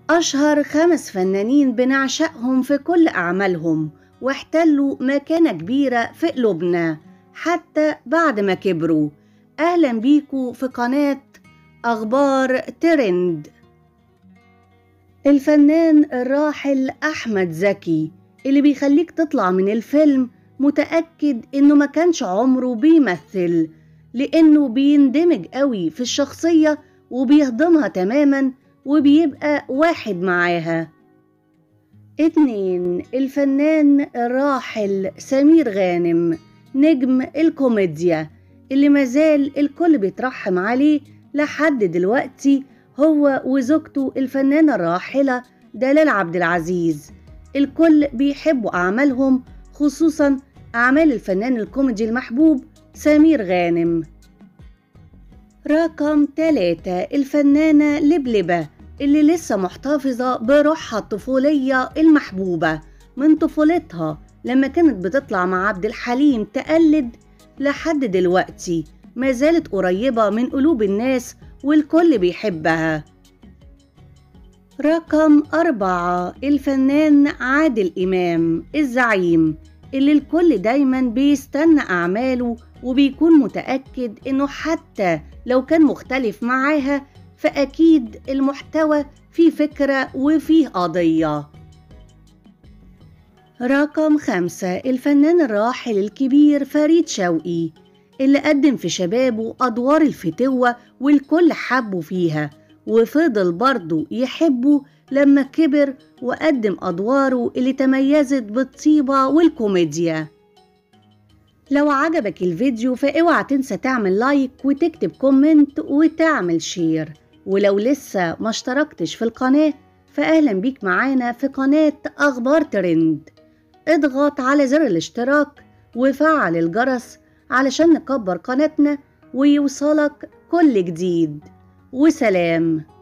أشهر خمس فنانين بنعشقهم في كل أعمالهم واحتلوا مكانة كبيرة في قلوبنا حتى بعد ما كبروا أهلا بيكوا في قناة أخبار ترند الفنان الراحل أحمد زكي اللي بيخليك تطلع من الفيلم متأكد إنه ما كانش عمره بيمثل لأنه بيندمج قوي في الشخصية وبيهضمها تماما وبيبقى واحد معاها اتنين الفنان الراحل سمير غانم نجم الكوميديا اللي مازال الكل بيترحم عليه لحد دلوقتي هو وزوجته الفنانة الراحلة دلال عبد العزيز الكل بيحبوا أعمالهم خصوصا أعمال الفنان الكوميدي المحبوب سمير غانم رقم ثلاثة الفنانة لبلبة اللي لسه محتفظة بروحها الطفولية المحبوبة من طفولتها لما كانت بتطلع مع عبد الحليم تقلد لحد دلوقتي ما زالت قريبة من قلوب الناس والكل بيحبها رقم أربعة الفنان عادل إمام الزعيم اللي الكل دايما بيستنى أعماله وبيكون متأكد إنه حتى لو كان مختلف معاها فأكيد المحتوى فيه فكرة وفيه قضية رقم خمسة الفنان الراحل الكبير فريد شوقي اللي قدم في شبابه أدوار الفتوة والكل حبه فيها وفضل برضه يحبه لما كبر وقدم أدواره اللي تميزت بالطيبة والكوميديا لو عجبك الفيديو فاوعى تنسى تعمل لايك وتكتب كومنت وتعمل شير ولو لسه ما اشتركتش في القناة فأهلا بيك معانا في قناة أخبار ترند اضغط على زر الاشتراك وفعل الجرس علشان نكبر قناتنا ويوصلك كل جديد وسلام